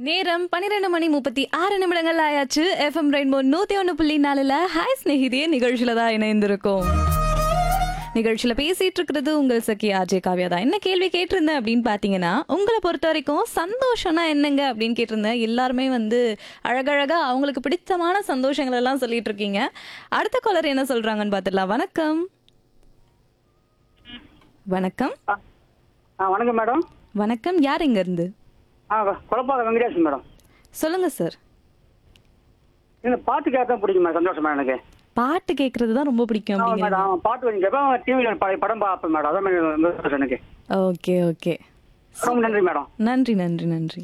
நேரம் பன்னிரெண்டு மணி முப்பத்தி ஆறு நிமிடங்கள் ஆயாச்சு எஃப்எம் ரெயின்போ நூத்தி ஒன்று புள்ளி நாலுல ஹாய் ஸ்நேகிதியே நிகழ்ச்சியில தான் இணைந்திருக்கோம் நிகழ்ச்சியில பேசிட்டு இருக்கிறது உங்கள் சக்கி ஆஜே காவ்யா தான் என்ன கேள்வி கேட்டிருந்தேன் அப்படின்னு பாத்தீங்கன்னா உங்களை பொறுத்த வரைக்கும் சந்தோஷம்னா என்னங்க அப்படின்னு கேட்டிருந்தேன் எல்லாருமே வந்து அழகழகா அவங்களுக்கு பிடித்தமான சந்தோஷங்கள் எல்லாம் சொல்லிட்டு இருக்கீங்க அடுத்த காலர் என்ன சொல்றாங்கன்னு பார்த்துடலாம் வணக்கம் வணக்கம் ஆ வணக்கம் மேடம் வணக்கம் யார் எங்க இருந்து ஆ குழப்பாத வெங்கடேஷன் மேடம் சொல்லுங்க சார் இந்த பாட்டு கேட்க பிடிக்கும் மேடம் சந்தோஷமா எனக்கு பாட்டு கேட்கறது தான் ரொம்ப பிடிக்கும் ஆமா அப்படிங்கிறது மேடம் பாட்டு கொஞ்சம் கேட்பேன் டிவியில் படம் பார்ப்பேன் மேடம் அதான் மேடம் சந்தோஷம் எனக்கு ஓகே ஓகே ரொம்ப நன்றி மேடம் நன்றி நன்றி நன்றி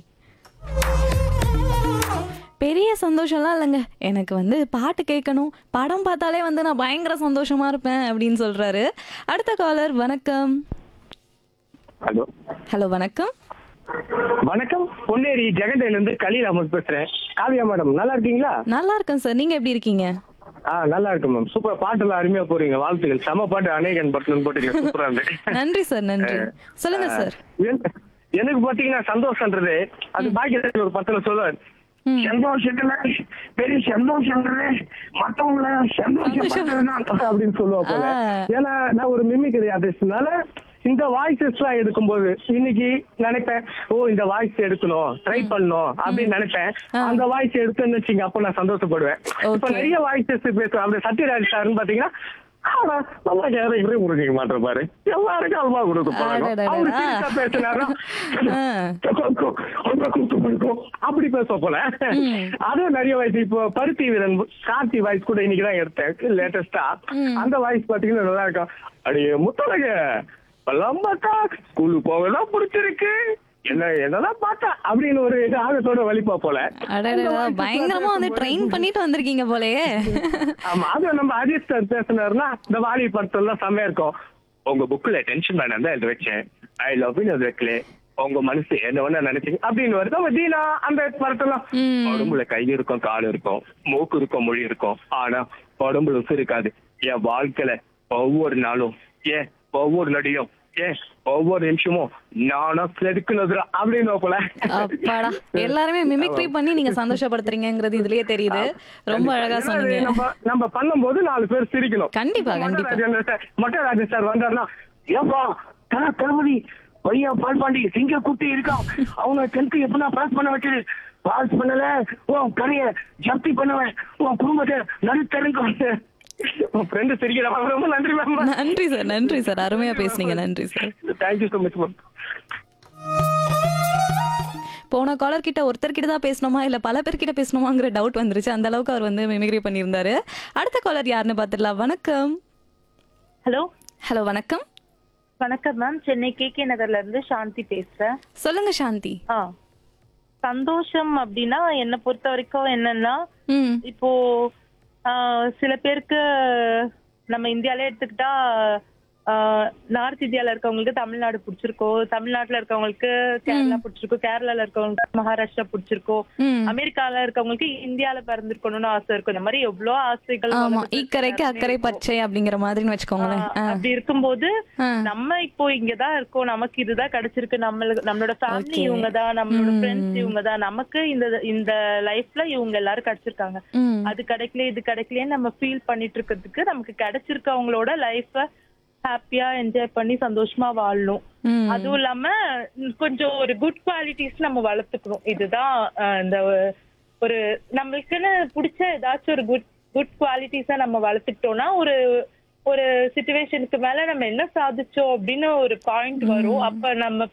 பெரிய சந்தோஷம்லாம் இல்லைங்க எனக்கு வந்து பாட்டு கேட்கணும் படம் பார்த்தாலே வந்து நான் பயங்கர சந்தோஷமா இருப்பேன் அப்படின்னு சொல்றாரு அடுத்த காலர் வணக்கம் ஹலோ ஹலோ வணக்கம் வணக்கம் பொன்னேரி ஜெகண்டையில இருந்து கலீல் அமர் பேசுறேன் காவியா மேடம் நல்லா இருக்கீங்களா நல்லா இருக்கேன் சார் நீங்க எப்படி இருக்கீங்க ஆ நல்லா இருக்கு மேம் சூப்பர் பாட்டுலாம் அருமையா போறீங்க வாழ்த்துக்கள் செம பாட்டு அநேகன் பட்டன் போட்டீங்க சூப்பரா இருந்து நன்றி சார் நன்றி சொல்லுங்க சார் என்- எனக்கு பாத்தீங்கன்னா சந்தோஷம்ன்றது அது பாக்கியராஜ் ஒரு பத்துல சொல்லுவார் சந்தோஷத்துல பெரிய சந்தோஷம்ன்றது மத்தவங்கள சந்தோஷம் அப்படின்னு சொல்லுவா போல ஆ. ஏன்னா நான் ஒரு மிமிக்ரி ஆர்டிஸ்ட்னால இந்த வாய்ஸஸ் எல்லாம் எடுக்கும்போது இன்னைக்கு நினைப்பேன் ஓ இந்த வாய்ஸ் எடுக்கணும் ட்ரை பண்ணணும் அப்படின்னு நினைப்பேன் அந்த வாய்ஸ் எடுத்தேன்னு வச்சுங்க அப்ப நான் சந்தோஷப்படுவேன் இப்ப Okay. நிறைய வாய்ஸஸ் பேசுவேன் அப்படி சத்யராஜ் சார்னு பாத்தீங்கன்னா ஆனா நல்லா கேரக்டரே முடிக்க மாட்டேன் பாரு எல்லாருக்கும் அல்வா கொடுக்க போறாங்க அடடடடா. அவரு சீரியஸா பேசினாரா ஆ. அப்படி பேச போல அதுவும் நிறைய வாய்ஸ் இப்போ பருத்தி வீரன் கார்த்தி வாய்ஸ் கூட இன்னைக்கு தான் எடுத்தேன் லேட்டஸ்டா அந்த வாய்ஸ் பாத்தீங்கன்னா நல்லா இருக்கும் அடியே முத்தழக பல்லாம்பாக்கா ஸ்கூலுக்கு போகலாம் பிடிச்சிருக்கு என்ன என்னதான் பார்த்தா அப்படின்னு ஒரு இது ஆகத்தோட வலிப்பா போல அடடா பயங்கரமா வந்து ட்ரெயின் பண்ணிட்டு வந்திருக்கீங்க போலயே ஆமா அது நம்ம அஜித் சார் பேசினாருன்னா இந்த வாலி படத்தெல்லாம் செம்மையா இருக்கும் உங்க புக்ல டென்ஷன் வேணாம் தான் எழுத வச்சேன் ஐ லவ் யூ அது வைக்கல உங்க மனசு என்ன வேணா நினைச்சீங்க அப்படின்னு வருது நம்ம தீனா அந்த படத்தெல்லாம் ம். உடம்புல கை இருக்கும் கால் இருக்கும் மூக்கு இருக்கும் மொழி இருக்கும் ஆனா உடம்புல உசு இருக்காது என் வாழ்க்கையில ஒவ்வொரு நாளும் ஏன் ஒவ்வொரு நொடியும் ஏன் ஒவ்வொரு நிமிஷமும் நானும் செதுக்குனதுரா அப்படின்னு போல அப்பாடா எல்லாருமே மிமிக்ரி பண்ணி நீங்க சந்தோஷப்படுத்துறீங்கங்கிறது இதுலயே தெரியுது ரொம்ப அழகா ஏன்னா அது சொன்னீங்க நம்ம நம்ம பண்ணும்போது நாலு பேர் சிரிக்கணும் கண்டிப்பா, கண்டிப்பா. மொட்டராஜன் சார் மொட்டராஜன் சார் வந்தாருன்னா ஏப்பா தல தளபதி பையன் பால் பாண்டி சிங்க குட்டி இருக்கான் அவனை டென்த் எப்படின்னா பாஸ் பண்ண வச்சது பாஸ் பண்ணல உன் கரைய ஜப்தி பண்ணுவேன் உன் குடும்பத்தை நடுத்தருங்க உன் ஃப்ரெண்டு சிரிக்கிறான் ரொம்ப நன்றி மேம் நன்றி சார் நன்றி சார் அருமையா பேசுனீங்க நன்றி sir thank you so much ma'am போன காலர் கிட்ட ஒருத்தர் கிட்ட தான் பேசணுமா இல்ல பல பேர் கிட்ட பேசணுமாங்கிற டவுட் வந்துருச்சு அந்த அளவுக்கு அவர் வந்து மிமிக்ரி பண்ணியிருந்தாரு அடுத்த காலர் யாருன்னு பார்த்துடலாம் வணக்கம் ஹலோ ஹலோ வணக்கம் வணக்கம் மேம் சென்னை கே கே நகர்ல இருந்து சாந்தி பேசுறேன் சொல்லுங்க சாந்தி ஆ சந்தோஷம் அப்படின்னா என்னை பொறுத்த வரைக்கும் என்னன்னா ம் இப்போ ஆ, சில பேருக்கு நம்ம இந்தியாலே எடுத்துக்கிட்டா நார்த் இந்தியால இருக்கவங்களுக்கு தமிழ்நாடு பிடிச்சிருக்கோம் தமிழ்நாட்டுல இருக்கவங்களுக்கு கேரளா பிடிச்சிருக்கோம் கேரளால இருக்கவங்களுக்கு மகாராஷ்டிரா பிடிச்சிருக்கோம் ம் அமெரிக்கால இருக்கவங்களுக்கு இந்தியால பிறந்திருக்கணும்னு ஆசை இருக்கும் இந்த மாதிரி எவ்வளவு ஆசைகள் ஆமா உலகத்துல இக்கரைக்கு அக்கறை பச்சை அப்படிங்கிற மாதிரின்னு வச்சுக்கோங்களேன் ஆ, ஆ. அப்படி இருக்கும்போது ஆ. நம்ம இப்போ இங்கதான் இருக்கோம் நமக்கு இதுதான் கிடைச்சிருக்கு நம்மளுக்கு நம்மளோட ஃபேமிலி Okay. இவங்க தான் நம்மளோட ம். ஃப்ரெண்ட்ஸ் இவங்க தான் நமக்கு இந்த இந்த லைஃப்ல இவங்க எல்லாரும் கிடைச்சிருக்காங்க ம் அது கிடைக்கல இது கிடைக்கலன்னு நம்ம ஃபீல் பண்ணிட்டு இருக்கிறதுக்கு நமக்கு கிடைச்சிருக்கவங்களோட லைஃப ஹாப்பியா என்ஜாய் பண்ணி சந்தோஷமா வாழணும் ம். அதுவும் இல்லாம ம், கொஞ்சம் ஒரு குட் குவாலிட்டிஸ் நம்ம வளர்த்துக்கணும் இதுதான் அஹ், இந்த ஒ- ஒரு நம்மளுக்குன்னு பிடிச்ச ஏதாச்சும் ஒரு குட் குட் குவாலிட்டிஸ நம்ம வளர்த்துக்கிட்டோம்னா ஒரு ஒரு சுச்சுவேஷனுக்கு மேல நம்ம என்ன சாதிச்சோம் அப்படின்னு ஒரு பாயிண்ட் வரும் அப்ப நம்ம